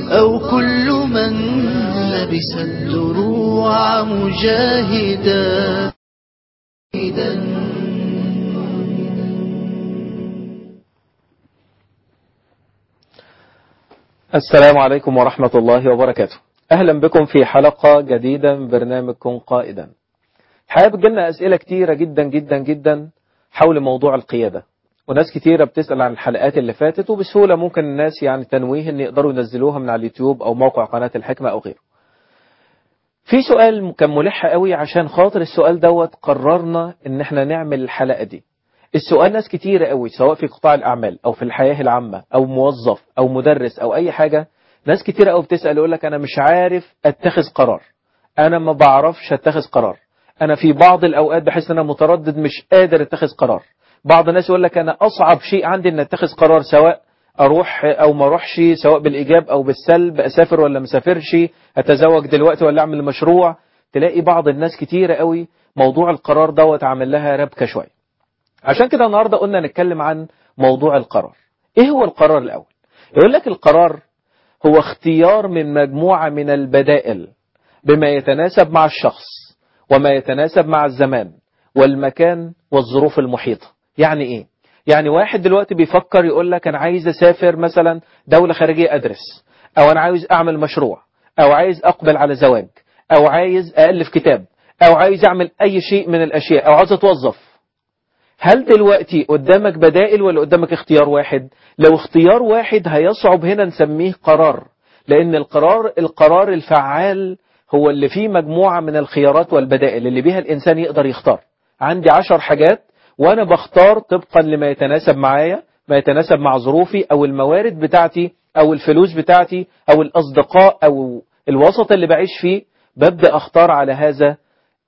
أو كل من لبس الدروع مجاهدا السلام عليكم ورحمة الله وبركاته أهلا بكم في حلقة جديدة من برنامجكم قائدا حابب جلنا أسئلة كتيرة جدا جدا جدا حول موضوع القيادة وناس كتيرة بتسأل عن الحلقات اللي فاتت وبسهولة ممكن الناس يعني تنويه ان يقدروا ينزلوها من على اليوتيوب او موقع قناة الحكمة او غيره في سؤال كان ملح قوي عشان خاطر السؤال دوت قررنا ان احنا نعمل الحلقة دي السؤال ناس كتيرة قوي سواء في قطاع الأعمال أو في الحياة العامة أو موظف أو مدرس أو أي حاجة ناس كتيرة قوي بتسأل يقول لك أنا مش عارف أتخذ قرار أنا ما بعرفش أتخذ قرار أنا في بعض الأوقات بحس أن أنا متردد مش قادر أتخذ قرار بعض الناس يقول لك أنا أصعب شيء عندي أن أتخذ قرار سواء أروح أو ما أروحش سواء بالإيجاب أو بالسلب أسافر ولا مسافرش أتزوج دلوقتي ولا أعمل مشروع تلاقي بعض الناس كتيرة قوي موضوع القرار دوت عامل لها ربكة شوية عشان كده النهاردة قلنا نتكلم عن موضوع القرار ايه هو القرار الاول يقول لك القرار هو اختيار من مجموعة من البدائل بما يتناسب مع الشخص وما يتناسب مع الزمان والمكان والظروف المحيطة يعني ايه يعني واحد دلوقتي بيفكر يقول لك انا عايز اسافر مثلا دولة خارجية ادرس او انا عايز اعمل مشروع او عايز اقبل على زواج او عايز الف كتاب او عايز اعمل اي شيء من الاشياء او عايز اتوظف هل دلوقتي قدامك بدائل ولا قدامك اختيار واحد لو اختيار واحد هيصعب هنا نسميه قرار لان القرار القرار الفعال هو اللي فيه مجموعة من الخيارات والبدائل اللي بيها الانسان يقدر يختار عندي عشر حاجات وانا بختار طبقا لما يتناسب معايا ما يتناسب مع ظروفي او الموارد بتاعتي او الفلوس بتاعتي او الاصدقاء او الوسط اللي بعيش فيه ببدأ اختار على هذا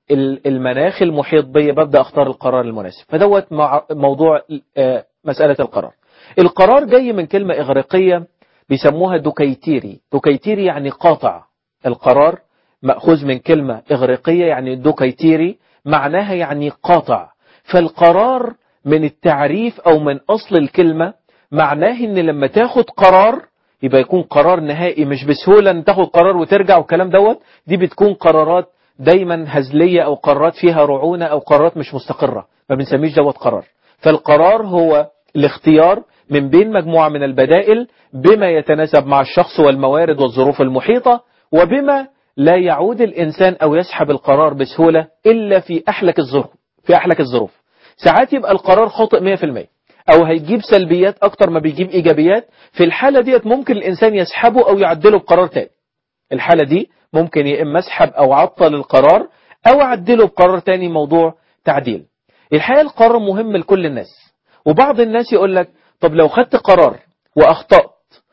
المناخ المحيط بي ببدأ أختار القرار المناسب فدوت موضوع مسألة القرار القرار جاي من كلمة إغريقية بيسموها دوكيتيري دوكيتيري يعني قاطع القرار مأخوذ من كلمة إغريقية يعني دوكيتيري معناها يعني قاطع فالقرار من التعريف أو من أصل الكلمة معناه إن لما تاخد قرار يبقى يكون قرار نهائي مش بسهولة ان تاخد قرار وترجع والكلام دوت دي بتكون قرارات دايما هزلية أو قرارات فيها رعونة أو قرارات مش مستقرة ما بنسميش دوت قرار فالقرار هو الاختيار من بين مجموعة من البدائل بما يتناسب مع الشخص والموارد والظروف المحيطة وبما لا يعود الإنسان أو يسحب القرار بسهولة إلا في أحلك الظروف في أحلك الظروف ساعات يبقى القرار خاطئ 100% أو هيجيب سلبيات أكتر ما بيجيب إيجابيات في الحالة ديت ممكن الإنسان يسحبه أو يعدله بقرار تاني الحالة دي ممكن يا إما أسحب أو عطل القرار أو أعدله بقرار تاني موضوع تعديل الحقيقة القرار مهم لكل الناس وبعض الناس يقول لك طب لو خدت قرار وأخطأت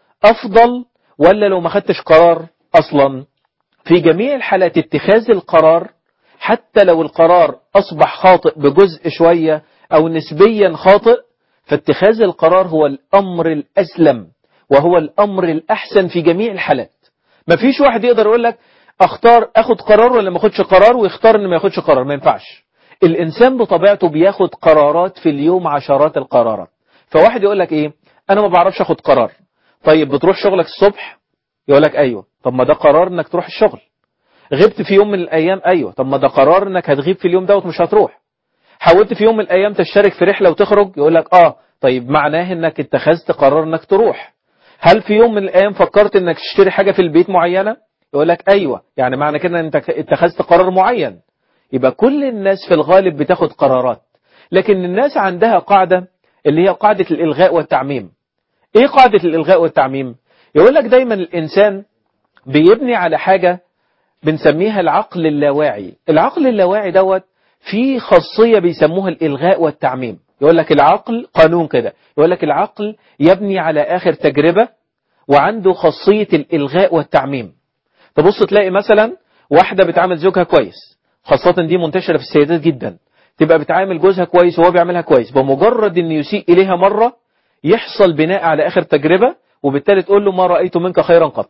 أفضل ولا لو ما خدتش قرار أصلا في جميع الحالات اتخاذ القرار حتى لو القرار أصبح خاطئ بجزء شوية أو نسبيا خاطئ فاتخاذ القرار هو الأمر الأسلم وهو الأمر الأحسن في جميع الحالات مفيش واحد يقدر يقول لك اختار اخد قرار ولا ما اخدش قرار ويختار ان ما ياخدش قرار ما ينفعش الانسان بطبيعته بياخد قرارات في اليوم عشرات القرارات فواحد يقول لك ايه انا ما بعرفش اخد قرار طيب بتروح شغلك الصبح يقول لك ايوه طب ما ده قرار انك تروح الشغل غبت في يوم من الايام ايوه طب ما ده قرار انك هتغيب في اليوم دوت مش هتروح حاولت في يوم من الايام تشترك في رحله وتخرج يقول لك اه طيب معناه انك اتخذت قرار انك تروح هل في يوم من الايام فكرت انك تشتري حاجه في البيت معينه يقول لك ايوه يعني معنى كده ان انت اتخذت قرار معين يبقى كل الناس في الغالب بتاخد قرارات لكن الناس عندها قاعده اللي هي قاعده الالغاء والتعميم ايه قاعده الالغاء والتعميم يقول لك دايما الانسان بيبني على حاجه بنسميها العقل اللاواعي العقل اللاواعي دوت فيه خاصيه بيسموها الالغاء والتعميم يقول لك العقل قانون كده يقول لك العقل يبني على آخر تجربة وعنده خاصية الإلغاء والتعميم تبص تلاقي مثلا واحدة بتعامل زوجها كويس خاصة دي منتشرة في السيدات جدا تبقى بتعامل جوزها كويس وهو بيعملها كويس بمجرد ان يسيء إليها مرة يحصل بناء على آخر تجربة وبالتالي تقول له ما رأيت منك خيرا قط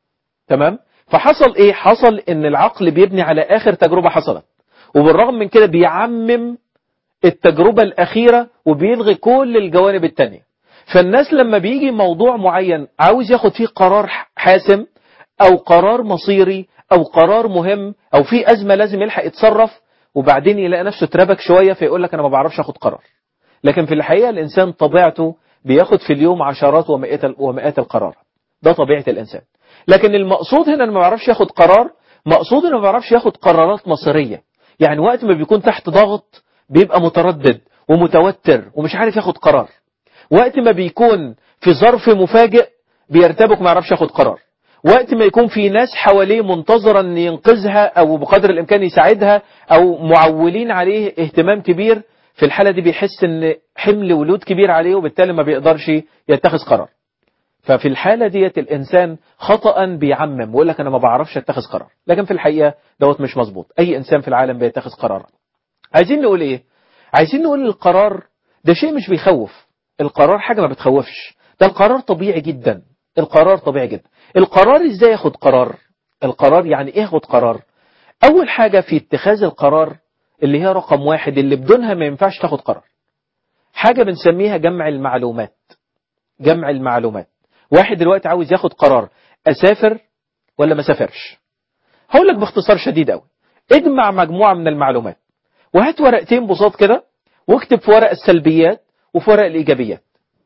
تمام فحصل ايه حصل ان العقل بيبني على آخر تجربة حصلت وبالرغم من كده بيعمم التجربة الأخيرة وبيلغي كل الجوانب التانية فالناس لما بيجي موضوع معين عاوز ياخد فيه قرار حاسم او قرار مصيري او قرار مهم او في ازمه لازم يلحق يتصرف وبعدين يلاقي نفسه اتربك شويه فيقول لك انا ما بعرفش اخد قرار لكن في الحقيقه الانسان طبيعته بياخد في اليوم عشرات ومئات ومئات القرارات ده طبيعه الانسان لكن المقصود هنا انه ما بيعرفش ياخد قرار مقصود انه ما بيعرفش ياخد قرارات مصيريه يعني وقت ما بيكون تحت ضغط بيبقى متردد ومتوتر ومش عارف ياخد قرار وقت ما بيكون في ظرف مفاجئ بيرتبك ما يعرفش ياخد قرار وقت ما يكون في ناس حواليه منتظرة ان ينقذها او بقدر الامكان يساعدها او معولين عليه اهتمام كبير في الحالة دي بيحس ان حمل ولود كبير عليه وبالتالي ما بيقدرش يتخذ قرار ففي الحالة ديت الإنسان خطأ بيعمم ويقول لك أنا ما بعرفش أتخذ قرار لكن في الحقيقة دوت مش مظبوط أي إنسان في العالم بيتخذ قرار عايزين نقول إيه عايزين نقول القرار ده شيء مش بيخوف القرار حاجة ما بتخوفش ده القرار طبيعي جدا القرار طبيعي جدا القرار ازاي ياخد قرار القرار يعني ايه ياخد قرار اول حاجة في اتخاذ القرار اللي هي رقم واحد اللي بدونها ما ينفعش تاخد قرار حاجة بنسميها جمع المعلومات جمع المعلومات واحد دلوقتي عاوز ياخد قرار اسافر ولا ما سافرش هقول لك باختصار شديد قوي اجمع مجموعة من المعلومات وهات ورقتين بساط كده واكتب في ورق السلبيات وفي ورق الايجابيات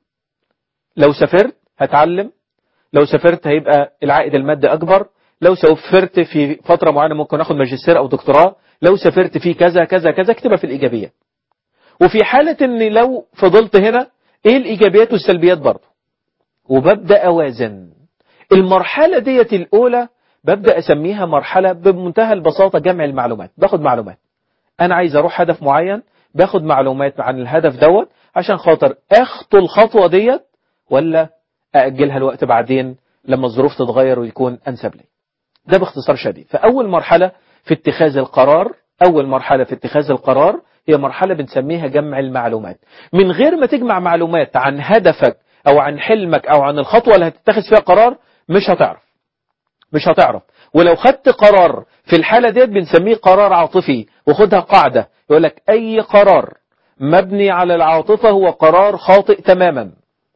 لو سافرت هتعلم لو سافرت هيبقى العائد المادي اكبر لو سافرت في فترة معينة ممكن اخد ماجستير او دكتوراه لو سافرت في كذا كذا كذا اكتبها في الايجابيات وفي حالة ان لو فضلت هنا ايه الايجابيات والسلبيات برضه وببدأ اوازن المرحلة ديت الاولى ببدأ اسميها مرحلة بمنتهى البساطة جمع المعلومات باخد معلومات انا عايز اروح هدف معين باخد معلومات عن الهدف دوت عشان خاطر اخطو الخطوة ديت ولا أأجلها الوقت بعدين لما الظروف تتغير ويكون أنسب لي ده باختصار شديد فأول مرحلة في اتخاذ القرار أول مرحلة في اتخاذ القرار هي مرحلة بنسميها جمع المعلومات من غير ما تجمع معلومات عن هدفك أو عن حلمك أو عن الخطوة اللي هتتخذ فيها قرار مش هتعرف مش هتعرف ولو خدت قرار في الحالة ديت بنسميه قرار عاطفي وخدها قاعدة يقول لك أي قرار مبني على العاطفة هو قرار خاطئ تماما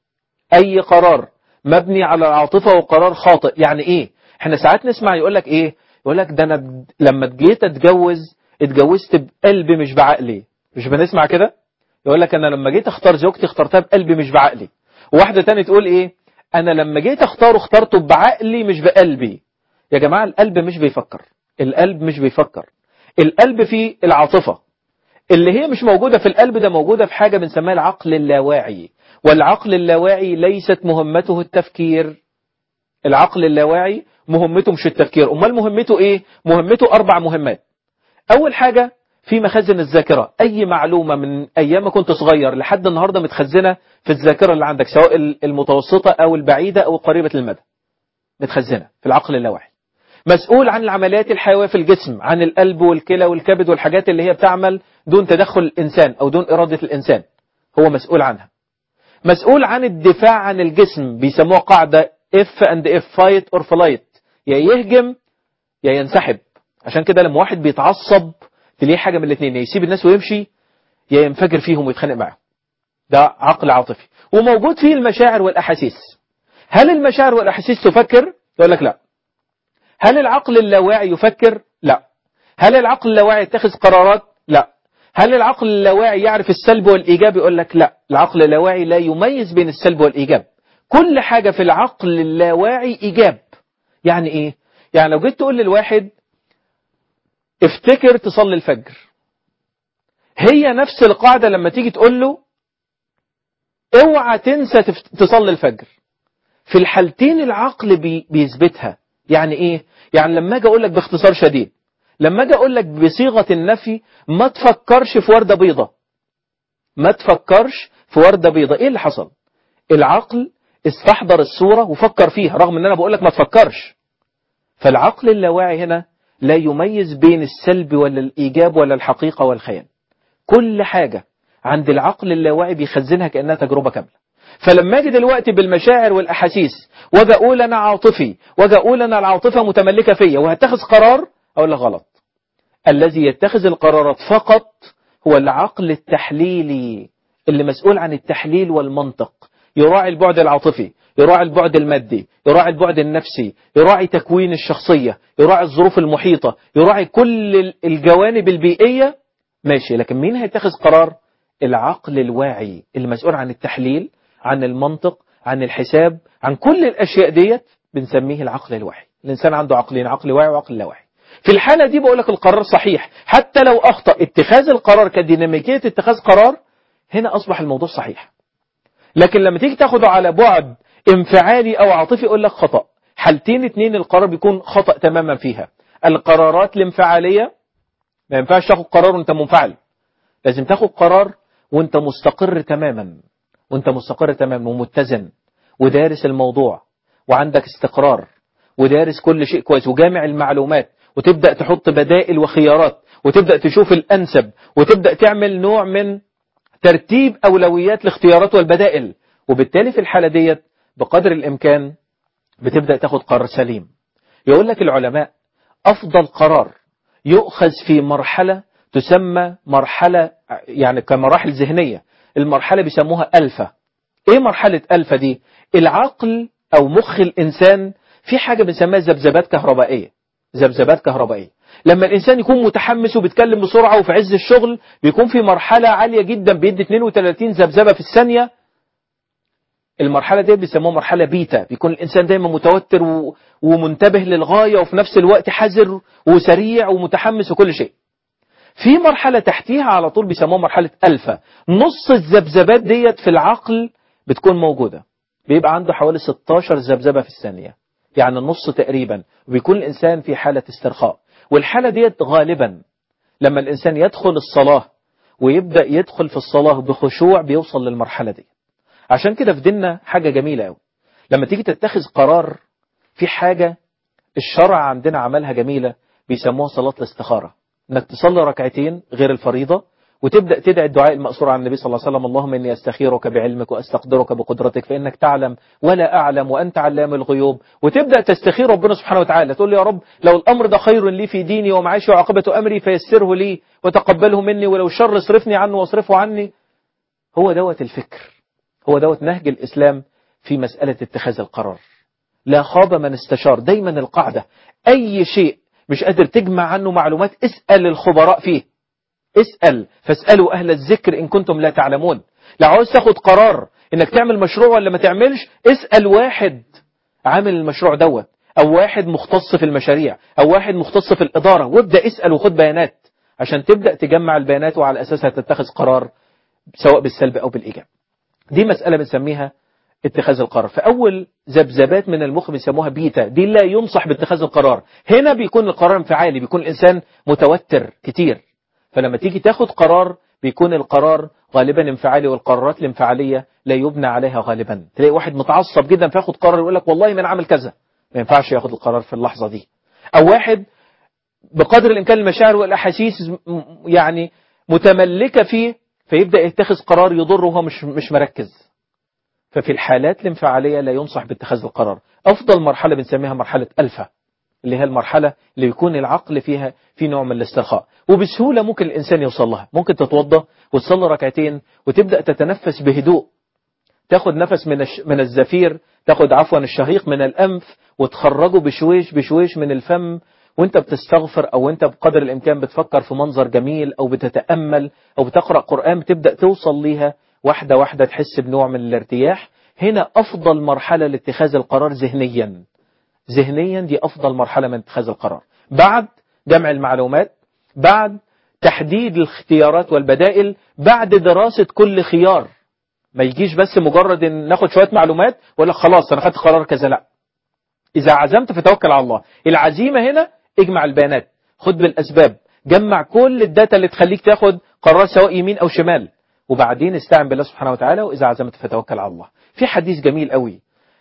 أي قرار مبني على العاطفة هو قرار خاطئ يعني إيه احنا ساعات نسمع يقول لك إيه يقول لك ده أنا لما جيت أتجوز اتجوزت بقلبي مش بعقلي مش بنسمع كده يقول لك أنا لما جيت أختار زوجتي اخترتها بقلبي مش بعقلي وواحدة تانية تقول إيه أنا لما جيت أختاره اخترته بعقلي مش بقلبي يا جماعة القلب مش بيفكر القلب مش بيفكر القلب فيه العاطفة اللي هي مش موجودة في القلب ده موجودة في حاجة بنسميها العقل اللاواعي والعقل اللاواعي ليست مهمته التفكير العقل اللاواعي مهمته مش التفكير أمال مهمته إيه مهمته أربع مهمات أول حاجة في مخازن الذاكرة أي معلومة من أيام ما كنت صغير لحد النهاردة متخزنة في الذاكرة اللي عندك سواء المتوسطة أو البعيدة أو قريبة المدى متخزنة في العقل اللاواعي مسؤول عن العمليات الحيوية في الجسم عن القلب والكلى والكبد والحاجات اللي هي بتعمل دون تدخل الإنسان أو دون إرادة الإنسان هو مسؤول عنها مسؤول عن الدفاع عن الجسم بيسموها قاعدة if and if fight or flight يا يهجم يا ينسحب عشان كده لما واحد بيتعصب تلاقيه حاجة من الاثنين يا يسيب الناس ويمشي يا ينفجر فيهم ويتخانق معاهم ده عقل عاطفي وموجود فيه المشاعر والأحاسيس هل المشاعر والأحاسيس تفكر؟ يقول لك لا هل العقل اللاواعي يفكر؟ لا هل العقل اللاواعي يتخذ قرارات؟ لا هل العقل اللاواعي يعرف السلب والإيجاب؟ يقول لك لا العقل اللاواعي لا يميز بين السلب والإيجاب كل حاجة في العقل اللاواعي إيجاب يعني إيه؟ يعني لو جيت تقول للواحد افتكر تصلي الفجر هي نفس القاعدة لما تيجي تقول له اوعى تنسى تصلي الفجر في الحالتين العقل بي بيثبتها يعني ايه يعني لما اجي اقول لك باختصار شديد لما اجي اقول لك بصيغه النفي ما تفكرش في ورده بيضه ما تفكرش في ورده بيضه ايه اللي حصل العقل استحضر الصوره وفكر فيها رغم ان انا بقول لك ما تفكرش فالعقل اللاواعي هنا لا يميز بين السلب ولا الايجاب ولا الحقيقه والخيال كل حاجه عند العقل اللاواعي بيخزنها كانها تجربه كامله فلما اجي دلوقتي بالمشاعر والاحاسيس واجي اقول انا عاطفي واجي اقول انا العاطفه متملكه فيا وهتخذ قرار اقول لك غلط الذي يتخذ القرارات فقط هو العقل التحليلي اللي مسؤول عن التحليل والمنطق يراعي البعد العاطفي يراعي البعد المادي يراعي البعد النفسي يراعي تكوين الشخصية يراعي الظروف المحيطة يراعي كل الجوانب البيئية ماشي لكن مين هيتخذ قرار العقل الواعي المسؤول عن التحليل عن المنطق عن الحساب عن كل الأشياء ديت بنسميه العقل الواعي الإنسان عنده عقلين عقل واعي وعقل لا واعي في الحالة دي بقول لك القرار صحيح حتى لو أخطأ اتخاذ القرار كديناميكية اتخاذ قرار هنا أصبح الموضوع صحيح لكن لما تيجي تاخده على بعد انفعالي أو عاطفي يقول لك خطأ حالتين اتنين القرار بيكون خطأ تماما فيها القرارات الانفعالية ما ينفعش تاخد قرار وانت منفعل لازم تاخد قرار وانت مستقر تماما وانت مستقر تماما ومتزن ودارس الموضوع وعندك استقرار ودارس كل شيء كويس وجامع المعلومات وتبدأ تحط بدائل وخيارات وتبدأ تشوف الأنسب وتبدأ تعمل نوع من ترتيب أولويات الاختيارات والبدائل وبالتالي في الحالة ديت بقدر الإمكان بتبدأ تاخد قرار سليم يقول لك العلماء أفضل قرار يؤخذ في مرحلة تسمى مرحلة يعني كمراحل ذهنية المرحلة بيسموها ألفا إيه مرحلة ألفا دي العقل أو مخ الإنسان في حاجة بنسميها ذبذبات كهربائية ذبذبات كهربائية لما الإنسان يكون متحمس وبيتكلم بسرعة وفي عز الشغل بيكون في مرحلة عالية جدا بيدي 32 ذبذبة في الثانية المرحلة دي بيسموها مرحلة بيتا بيكون الإنسان دايما متوتر و... ومنتبه للغاية وفي نفس الوقت حذر وسريع ومتحمس وكل شيء في مرحلة تحتيها على طول بيسموها مرحلة ألفا نص الذبذبات ديت في العقل بتكون موجودة بيبقى عنده حوالي 16 ذبذبة في الثانية يعني النص تقريبا وبيكون الإنسان في حالة استرخاء والحالة ديت غالبا لما الإنسان يدخل الصلاة ويبدأ يدخل في الصلاة بخشوع بيوصل للمرحلة دي عشان كده في ديننا حاجة جميلة قوي لما تيجي تتخذ قرار في حاجة الشرع عندنا عملها جميلة بيسموها صلاة الاستخارة انك تصلي ركعتين غير الفريضة وتبدأ تدعي الدعاء المأثور عن النبي صلى الله عليه وسلم اللهم إني أستخيرك بعلمك وأستقدرك بقدرتك فإنك تعلم ولا أعلم وأنت علام الغيوب وتبدأ تستخير ربنا سبحانه وتعالى تقول له يا رب لو الأمر ده خير لي في ديني ومعاشي وعاقبة أمري فيسره لي وتقبله مني ولو الشر اصرفني عنه واصرفه عني هو دوت الفكر هو دوت نهج الإسلام في مسألة اتخاذ القرار لا خاب من استشار دايما القاعدة أي شيء مش قادر تجمع عنه معلومات اسأل الخبراء فيه اسأل فاسألوا أهل الذكر إن كنتم لا تعلمون لو عاوز تاخد قرار إنك تعمل مشروع ولا ما تعملش اسأل واحد عامل المشروع دوت أو واحد مختص في المشاريع أو واحد مختص في الإدارة وابدأ اسأل وخد بيانات عشان تبدأ تجمع البيانات وعلى أساسها تتخذ قرار سواء بالسلب أو بالإيجاب دي مسألة بنسميها اتخاذ القرار فأول ذبذبات من المخ بيسموها بيتا دي لا ينصح باتخاذ القرار هنا بيكون القرار انفعالي بيكون الإنسان متوتر كتير فلما تيجي تاخد قرار بيكون القرار غالبا انفعالي والقرارات الانفعالية لا يبنى عليها غالبا تلاقي واحد متعصب جدا فياخد قرار يقول لك والله ما انا عامل كذا ما ينفعش ياخد القرار في اللحظة دي أو واحد بقدر الإمكان المشاعر والأحاسيس يعني متملكة فيه فيبدأ يتخذ قرار يضره وهو مش مش مركز ففي الحالات الانفعالية لا ينصح باتخاذ القرار أفضل مرحلة بنسميها مرحلة ألفا اللي هي المرحلة اللي يكون العقل فيها في نوع من الاسترخاء وبسهولة ممكن الإنسان يوصل لها ممكن تتوضى وتصلي ركعتين وتبدأ تتنفس بهدوء تاخد نفس من الش... من الزفير تاخد عفوا الشهيق من الأنف وتخرجه بشويش بشويش من الفم وانت بتستغفر او انت بقدر الامكان بتفكر في منظر جميل او بتتأمل او بتقرأ قرآن بتبدأ توصل ليها واحدة واحدة تحس بنوع من الارتياح هنا افضل مرحلة لاتخاذ القرار ذهنيا ذهنيا دي افضل مرحلة من اتخاذ القرار بعد جمع المعلومات بعد تحديد الاختيارات والبدائل بعد دراسة كل خيار ما يجيش بس مجرد ان ناخد شوية معلومات ولا خلاص انا خدت قرار كذا لا اذا عزمت فتوكل على الله العزيمة هنا اجمع البيانات خد بالاسباب جمع كل الداتا اللي تخليك تاخد قرار سواء يمين او شمال وبعدين استعن بالله سبحانه وتعالى واذا عزمت فتوكل على الله في حديث جميل قوي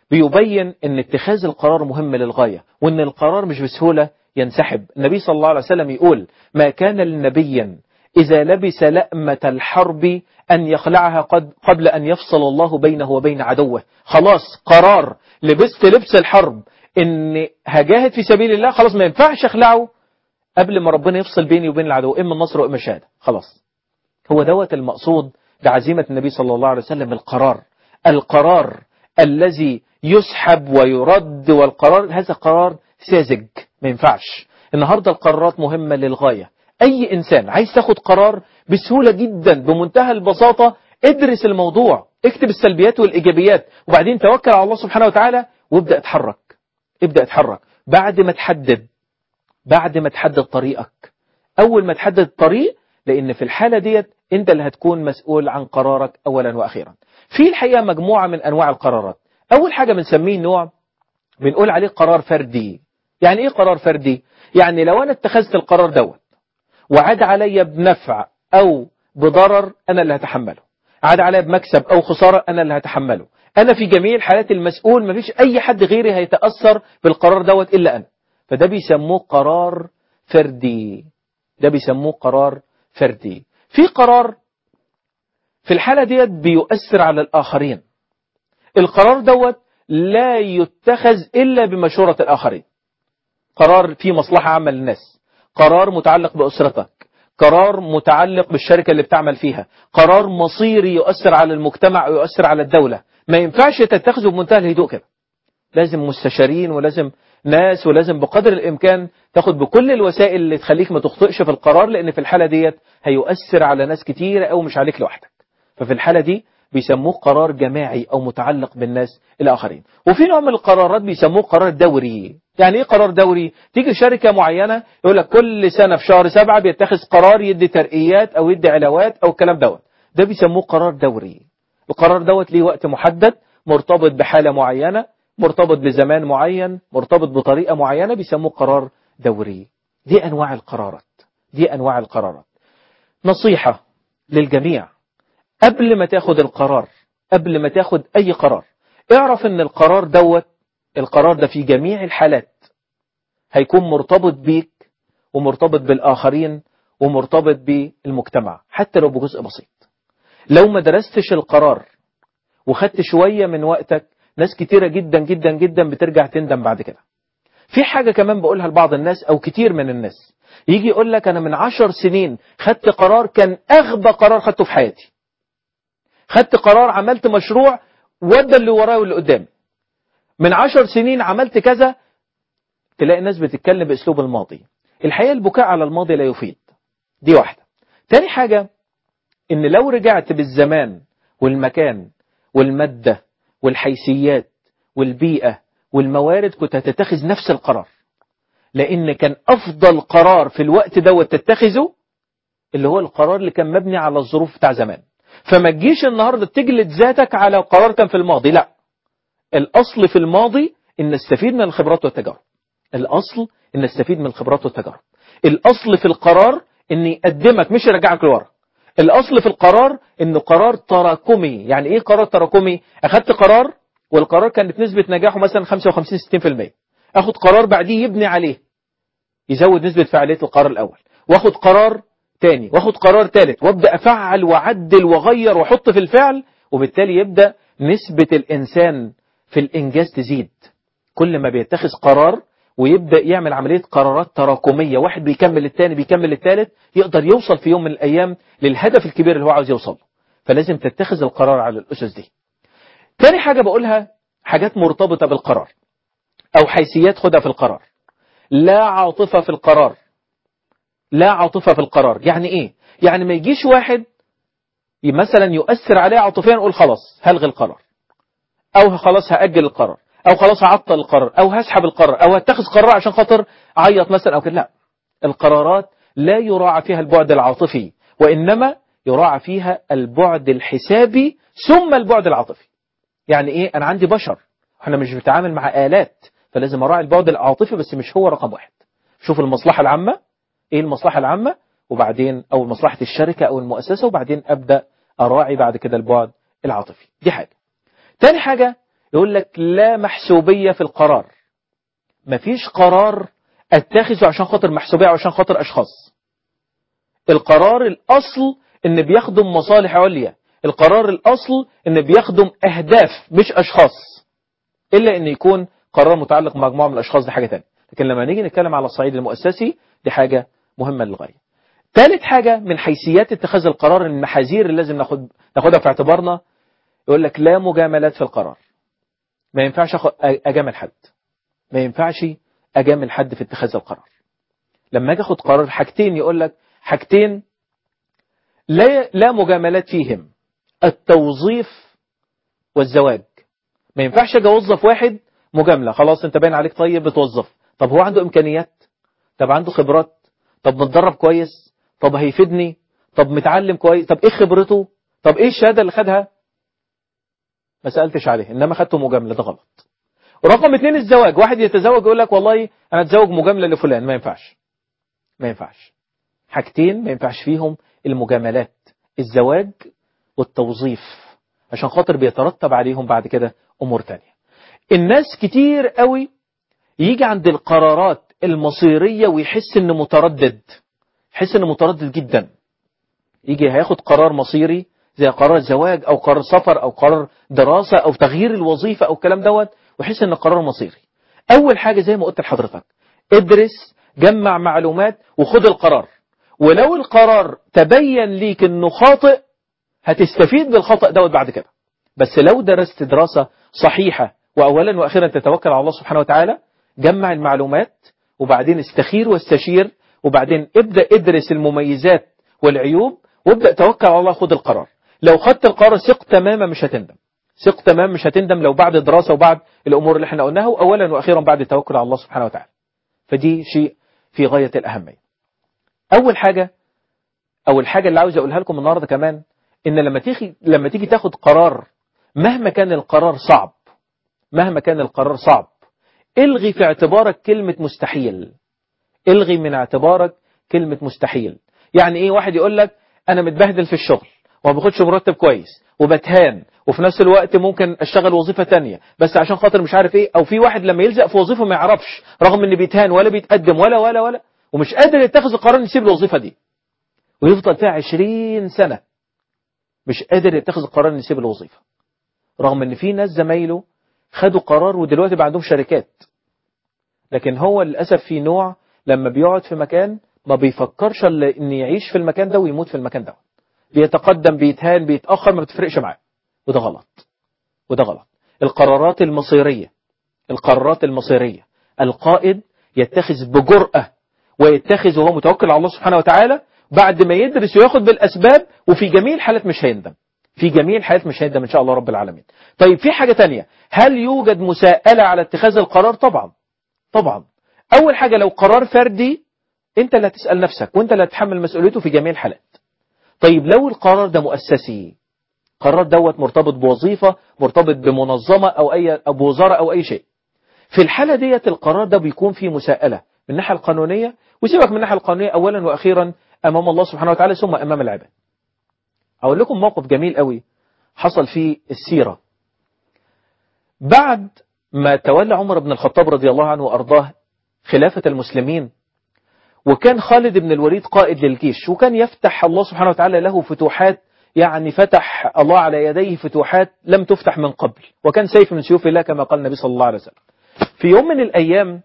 بيبين ان اتخاذ القرار مهم للغاية وان القرار مش بسهولة ينسحب النبي صلى الله عليه وسلم يقول ما كان لنبيا إذا لبس لأمة الحرب أن يخلعها قد قبل أن يفصل الله بينه وبين عدوه خلاص قرار لبست لبس الحرب إن هجاهد في سبيل الله خلاص ما ينفعش أخلعه قبل ما ربنا يفصل بيني وبين العدو إما النصر وإما الشهادة خلاص هو دوت المقصود بعزيمة النبي صلى الله عليه وسلم القرار القرار الذي يسحب ويرد والقرار هذا قرار ساذج ما ينفعش النهاردة القرارات مهمة للغاية أي إنسان عايز تاخد قرار بسهولة جدا بمنتهى البساطة ادرس الموضوع اكتب السلبيات والإيجابيات وبعدين توكل على الله سبحانه وتعالى وابدأ اتحرك ابدأ اتحرك بعد ما تحدد بعد ما تحدد طريقك أول ما تحدد الطريق لأن في الحالة ديت أنت اللي هتكون مسؤول عن قرارك أولا وأخيرا في الحقيقة مجموعة من أنواع القرارات أول حاجة بنسميه نوع بنقول عليه قرار فردي يعني إيه قرار فردي يعني لو أنا اتخذت القرار دوت وعاد علي بنفع أو بضرر أنا اللي هتحمله عاد علي بمكسب أو خسارة أنا اللي هتحمله أنا في جميع الحالات المسؤول مفيش أي حد غيري هيتأثر بالقرار دوت إلا أنا فده بيسموه قرار فردي ده بيسموه قرار فردي في قرار في الحالة ديت بيؤثر على الآخرين القرار دوت لا يتخذ إلا بمشورة الآخرين قرار فيه مصلحة عامة للناس قرار متعلق بأسرتك قرار متعلق بالشركة اللي بتعمل فيها قرار مصيري يؤثر على المجتمع ويؤثر على الدولة ما ينفعش تتخذه بمنتهى الهدوء كده لازم مستشارين ولازم ناس ولازم بقدر الإمكان تاخد بكل الوسائل اللي تخليك ما تخطئش في القرار لأن في الحالة ديت هيؤثر على ناس كتيرة أو مش عليك لوحدك ففي الحالة دي بيسموه قرار جماعي أو متعلق بالناس الآخرين وفي نوع من القرارات بيسموه قرار دوري يعني إيه قرار دوري تيجي شركة معينة يقول لك كل سنة في شهر سبعة بيتخذ قرار يدي ترقيات أو يدي علاوات أو الكلام دوت ده بيسموه قرار دوري القرار دوت ليه وقت محدد مرتبط بحالة معينة مرتبط بزمان معين مرتبط بطريقة معينة بيسموه قرار دوري دي أنواع القرارات دي أنواع القرارات نصيحة للجميع قبل ما تاخد القرار قبل ما تاخد أي قرار اعرف ان القرار دوت القرار ده في جميع الحالات هيكون مرتبط بيك ومرتبط بالآخرين ومرتبط بالمجتمع حتى لو بجزء بسيط لو ما درستش القرار وخدت شوية من وقتك ناس كتيرة جدا جدا جدا بترجع تندم بعد كده في حاجة كمان بقولها لبعض الناس أو كتير من الناس يجي يقول لك أنا من عشر سنين خدت قرار كان أغبى قرار خدته في حياتي خدت قرار عملت مشروع ودى اللي ورايا واللي قدامي من عشر سنين عملت كذا تلاقي الناس بتتكلم بأسلوب الماضي الحقيقة البكاء على الماضي لا يفيد دي واحدة تاني حاجة ان لو رجعت بالزمان والمكان والمادة والحيثيات والبيئة والموارد كنت هتتخذ نفس القرار لان كان افضل قرار في الوقت دوت تتخذه اللي هو القرار اللي كان مبني على الظروف بتاع زمان فما تجيش النهاردة تجلد ذاتك على قرار كان في الماضي لا الأصل في الماضي إن نستفيد من الخبرات والتجارب الأصل إن نستفيد من الخبرات والتجارب الأصل في القرار إن يقدمك مش يرجعك لورا الأصل في القرار إنه قرار تراكمي يعني إيه قرار تراكمي أخدت قرار والقرار كانت نسبة نجاحه مثلا 55-60% أخد قرار بعديه يبني عليه يزود نسبة فعالية القرار الأول واخد قرار تاني واخد قرار تالت وابدا افعل واعدل واغير واحط في الفعل وبالتالي يبدا نسبه الانسان في الانجاز تزيد كل ما بيتخذ قرار ويبدا يعمل عمليه قرارات تراكميه واحد بيكمل التاني بيكمل التالت يقدر يوصل في يوم من الايام للهدف الكبير اللي هو عاوز يوصل له فلازم تتخذ القرار على الاسس دي تاني حاجه بقولها حاجات مرتبطه بالقرار او حيثيات خدها في القرار لا عاطفه في القرار لا عاطفة في القرار يعني ايه يعني ما يجيش واحد مثلا يؤثر عليه عاطفيا يقول خلاص هلغي القرار او خلاص هأجل القرار او خلاص هعطل القرار او هسحب القرار او هتخذ قرار عشان خاطر اعيط مثلا او كده لا القرارات لا يراعى فيها البعد العاطفي وانما يراعى فيها البعد الحسابي ثم البعد العاطفي يعني ايه انا عندي بشر احنا مش بنتعامل مع آلات فلازم اراعي البعد العاطفي بس مش هو رقم واحد شوف المصلحة العامة ايه المصلحة العامة وبعدين او مصلحة الشركة او المؤسسة وبعدين ابدأ اراعي بعد كده البعد العاطفي دي حاجة تاني حاجة يقول لك لا محسوبية في القرار مفيش قرار اتخذه عشان خاطر محسوبية او عشان خاطر اشخاص القرار الاصل ان بيخدم مصالح عليا القرار الاصل ان بيخدم اهداف مش اشخاص الا ان يكون قرار متعلق بمجموعة من الاشخاص دي حاجة تانية لكن لما نيجي نتكلم على الصعيد المؤسسي دي حاجة مهمة للغاية ثالث حاجة من حيثيات اتخاذ القرار المحاذير اللي لازم ناخد ناخدها في اعتبارنا يقول لك لا مجاملات في القرار ما ينفعش أخ- أجامل حد ما ينفعش أجامل حد في اتخاذ القرار لما أجي أخد قرار حاجتين يقول لك حاجتين لا لا مجاملات فيهم التوظيف والزواج ما ينفعش اجي اوظف واحد مجامله خلاص انت باين عليك طيب بتوظف طب هو عنده امكانيات طب عنده خبرات طب متدرب كويس طب هيفيدني طب متعلم كويس طب ايه خبرته طب ايه الشهاده اللي خدها ما سالتش عليه انما خدته مجامله ده غلط ورقم اتنين الزواج واحد يتزوج يقول لك والله انا اتزوج مجامله لفلان ما ينفعش ما ينفعش حاجتين ما ينفعش فيهم المجاملات الزواج والتوظيف عشان خاطر بيترتب عليهم بعد كده امور تانية الناس كتير قوي يجي عند القرارات المصيرية ويحس انه متردد يحس انه متردد جدا يجي هياخد قرار مصيري زي قرار زواج او قرار سفر او قرار دراسة او تغيير الوظيفة او الكلام دوت ويحس ان قرار مصيري اول حاجة زي ما قلت لحضرتك ادرس جمع معلومات وخد القرار ولو القرار تبين ليك انه خاطئ هتستفيد بالخطأ دوت بعد كده بس لو درست دراسة صحيحة وأولا وأخيرا تتوكل على الله سبحانه وتعالى جمع المعلومات وبعدين استخير واستشير وبعدين ابدأ ادرس المميزات والعيوب وابدأ توكل على الله خد القرار لو خدت القرار ثق تماما مش هتندم ثق تماما مش هتندم لو بعد دراسة وبعد الأمور اللي احنا قلناها وأولا وأخيرا بعد التوكل على الله سبحانه وتعالى فدي شيء في غاية الأهمية أول حاجة أول حاجة اللي عاوز أقولها لكم النهاردة كمان ان لما تيجي لما تيجي تاخد قرار مهما كان القرار صعب مهما كان القرار صعب الغي في اعتبارك كلمة مستحيل الغي من اعتبارك كلمة مستحيل يعني ايه واحد يقول لك انا متبهدل في الشغل وما باخدش مرتب كويس وبتهان وفي نفس الوقت ممكن اشتغل وظيفة تانية بس عشان خاطر مش عارف ايه او في واحد لما يلزق في وظيفة ما يعرفش رغم ان بيتهان ولا بيتقدم ولا ولا ولا ومش قادر يتخذ القرار يسيب الوظيفة دي ويفضل فيها عشرين سنة مش قادر يتخذ القرار ان يسيب الوظيفه رغم ان في ناس زمايله خدوا قرار ودلوقتي بقى عندهم شركات لكن هو للاسف في نوع لما بيقعد في مكان ما بيفكرش الا ان يعيش في المكان ده ويموت في المكان ده بيتقدم بيتهان بيتاخر ما بتفرقش معاه وده غلط وده غلط القرارات المصيريه القرارات المصيريه القائد يتخذ بجرأة ويتخذ وهو متوكل على الله سبحانه وتعالى بعد ما يدرس وياخد بالأسباب وفي جميع الحالات مش هيندم في جميع الحالات مش هيندم إن شاء الله رب العالمين طيب في حاجة تانية هل يوجد مساءلة على اتخاذ القرار طبعا طبعا أول حاجة لو قرار فردي أنت اللي هتسأل نفسك وأنت اللي هتحمل مسؤوليته في جميع الحالات طيب لو القرار ده مؤسسي قرار دوت مرتبط بوظيفة مرتبط بمنظمة أو أي أو بوزارة أو أي شيء في الحالة ديت القرار ده بيكون فيه مساءلة من الناحية القانونية وسيبك من الناحية القانونية أولا وأخيرا أمام الله سبحانه وتعالى ثم أمام العباد أقول لكم موقف جميل قوي حصل في السيرة بعد ما تولى عمر بن الخطاب رضي الله عنه وأرضاه خلافة المسلمين وكان خالد بن الوليد قائد للجيش وكان يفتح الله سبحانه وتعالى له فتوحات يعني فتح الله على يديه فتوحات لم تفتح من قبل وكان سيف من سيوف الله كما قال النبي صلى الله عليه وسلم في يوم من الأيام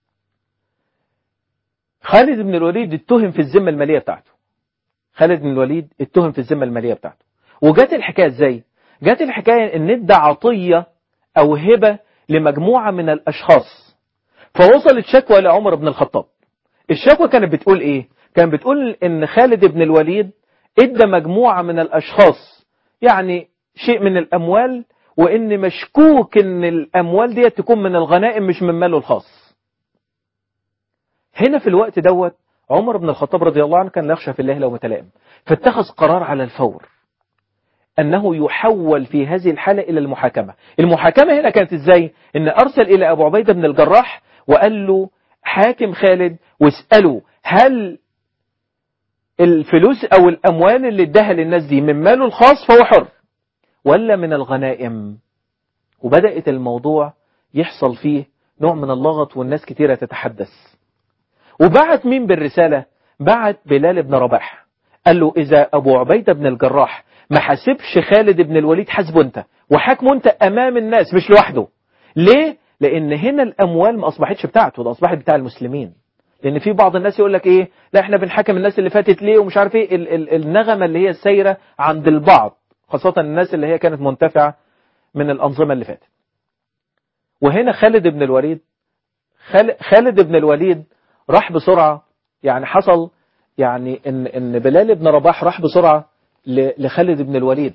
خالد بن الوليد اتهم في الذمة المالية بتاعته خالد بن الوليد اتهم في الذمة المالية بتاعته وجات الحكاية ازاي جات الحكاية ان ادى عطية او هبة لمجموعة من الاشخاص فوصلت شكوى لعمر بن الخطاب الشكوى كانت بتقول ايه كانت بتقول ان خالد بن الوليد ادى مجموعة من الاشخاص يعني شيء من الاموال وان مشكوك ان الاموال دي تكون من الغنائم مش من ماله الخاص هنا في الوقت دوت عمر بن الخطاب رضي الله عنه كان لا يخشى في الله لو متلائم فاتخذ قرار على الفور أنه يحول في هذه الحالة إلى المحاكمة المحاكمة هنا كانت إزاي إن أرسل إلى أبو عبيدة بن الجراح وقال له حاكم خالد واسأله هل الفلوس أو الأموال اللي اداها للناس دي من ماله الخاص فهو حر ولا من الغنائم وبدأت الموضوع يحصل فيه نوع من اللغط والناس كتيرة تتحدث وبعت مين بالرسالة بعت بلال بن رباح قال له إذا أبو عبيدة بن الجراح ما حاسبش خالد بن الوليد حاسبه أنت وحاكمه أنت أمام الناس مش لوحده ليه؟ لأن هنا الأموال ما أصبحتش بتاعته ده أصبحت بتاع المسلمين لأن في بعض الناس يقول لك إيه لا إحنا بنحاكم الناس اللي فاتت ليه ومش عارف إيه ال ال النغمة اللي هي السايرة عند البعض خاصة الناس اللي هي كانت منتفعة من الأنظمة اللي فاتت وهنا خالد بن الوليد خالد بن الوليد راح بسرعة يعني حصل يعني ان ان بلال بن رباح راح بسرعة لخالد بن الوليد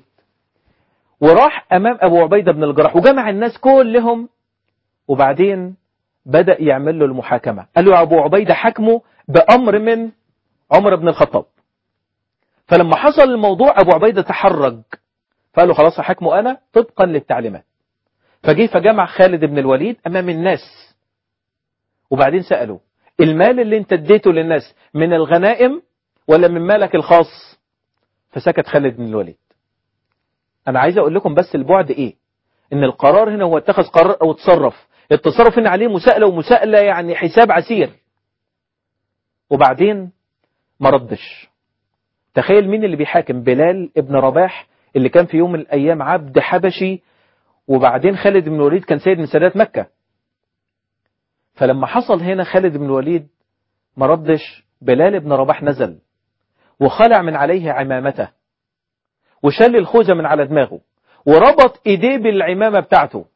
وراح امام ابو عبيدة بن الجراح وجمع الناس كلهم وبعدين بدأ يعمل له المحاكمة قال له يا ابو عبيدة حكمه بامر من عمر بن الخطاب فلما حصل الموضوع ابو عبيدة تحرج فقال له خلاص حكمه انا طبقا للتعليمات فجه فجمع خالد بن الوليد امام الناس وبعدين سأله المال اللي انت اديته للناس من الغنائم ولا من مالك الخاص فسكت خالد بن الوليد انا عايز اقول لكم بس البعد ايه ان القرار هنا هو اتخذ قرار او تصرف التصرف هنا عليه مساءلة ومساءلة يعني حساب عسير وبعدين ما ردش تخيل مين اللي بيحاكم بلال ابن رباح اللي كان في يوم من الايام عبد حبشي وبعدين خالد بن الوليد كان سيد من سادات مكة فلما حصل هنا خالد بن الوليد ما ردش بلال بن رباح نزل وخلع من عليه عمامته وشل الخوذة من على دماغه وربط ايديه بالعمامة بتاعته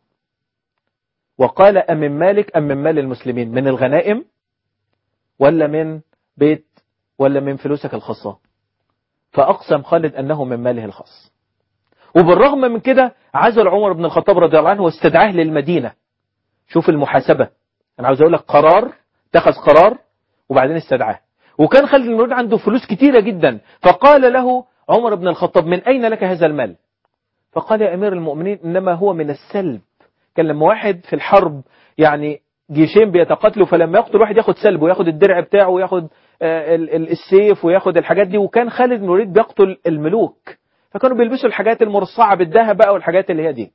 وقال أم من مالك أم من مال المسلمين من الغنائم ولا من بيت ولا من فلوسك الخاصة فأقسم خالد أنه من ماله الخاص وبالرغم من كده عزل عمر بن الخطاب رضي الله عنه واستدعاه للمدينة شوف المحاسبة أنا عاوز أقول لك قرار اتخذ قرار وبعدين استدعاه وكان خالد بن الوليد عنده فلوس كتيرة جدا فقال له عمر بن الخطاب من أين لك هذا المال فقال يا أمير المؤمنين إنما هو من السلب كان لما واحد في الحرب يعني جيشين بيتقاتلوا فلما يقتل واحد ياخد سلب وياخد الدرع بتاعه وياخد السيف وياخد الحاجات دي وكان خالد بن الوليد بيقتل الملوك فكانوا بيلبسوا الحاجات المرصعة بالذهب بقى والحاجات اللي هي دي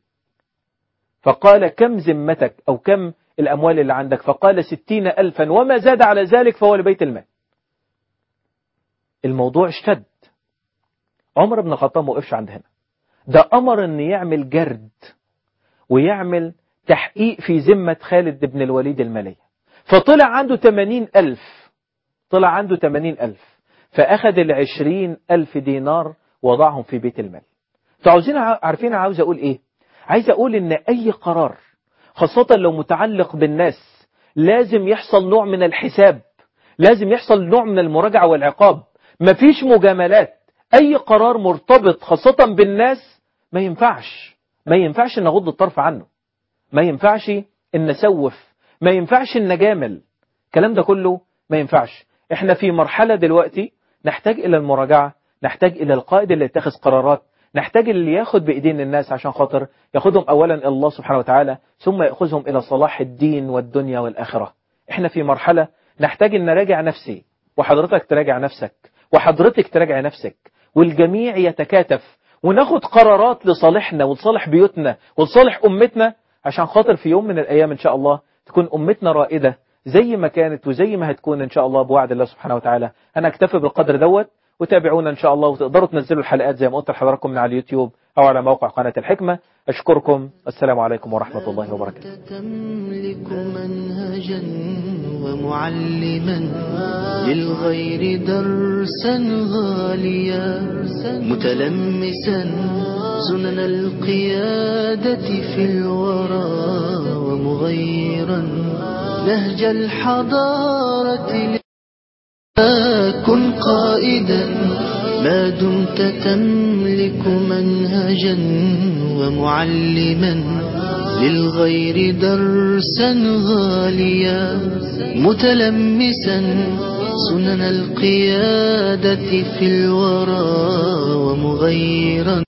فقال كم ذمتك أو كم الأموال اللي عندك فقال ستين ألفا وما زاد على ذلك فهو لبيت المال الموضوع اشتد عمر بن الخطاب ما وقفش عند هنا ده أمر أن يعمل جرد ويعمل تحقيق في ذمة خالد بن الوليد المالية فطلع عنده 80 ألف طلع عنده 80 ألف فأخذ العشرين ألف دينار وضعهم في بيت المال تعوزين عارفين عاوز أقول إيه عايز أقول إن أي قرار خاصة لو متعلق بالناس لازم يحصل نوع من الحساب لازم يحصل نوع من المراجعة والعقاب مفيش مجاملات أي قرار مرتبط خاصة بالناس ما ينفعش ما ينفعش ان اغض الطرف عنه ما ينفعش ان نسوف ما ينفعش ان نجامل الكلام ده كله ما ينفعش احنا في مرحلة دلوقتي نحتاج الى المراجعة نحتاج الى القائد اللي يتخذ قرارات نحتاج اللي ياخد بايدين الناس عشان خاطر ياخدهم اولا الى الله سبحانه وتعالى ثم ياخذهم الى صلاح الدين والدنيا والاخرة احنا في مرحلة نحتاج ان نراجع نفسي وحضرتك تراجع نفسك وحضرتك تراجع نفسك والجميع يتكاتف وناخد قرارات لصالحنا ولصالح بيوتنا ولصالح أمتنا عشان خاطر في يوم من الأيام إن شاء الله تكون أمتنا رائدة زي ما كانت وزي ما هتكون إن شاء الله بوعد الله سبحانه وتعالى أنا أكتفي بالقدر دوت وتابعونا إن شاء الله وتقدروا تنزلوا الحلقات زي ما قلت لحضراتكم من على اليوتيوب أو على موقع قناة الحكمة أشكركم السلام عليكم ورحمة الله وبركاته تملك منهجا ومعلما للغير درسا غاليا متلمسا سنن القيادة في الورى ومغيرا نهج الحضارة كن قائدا ما دمت تملك منهجا ومعلما للغير درسا غاليا متلمسا سنن القيادة في الورى ومغيرا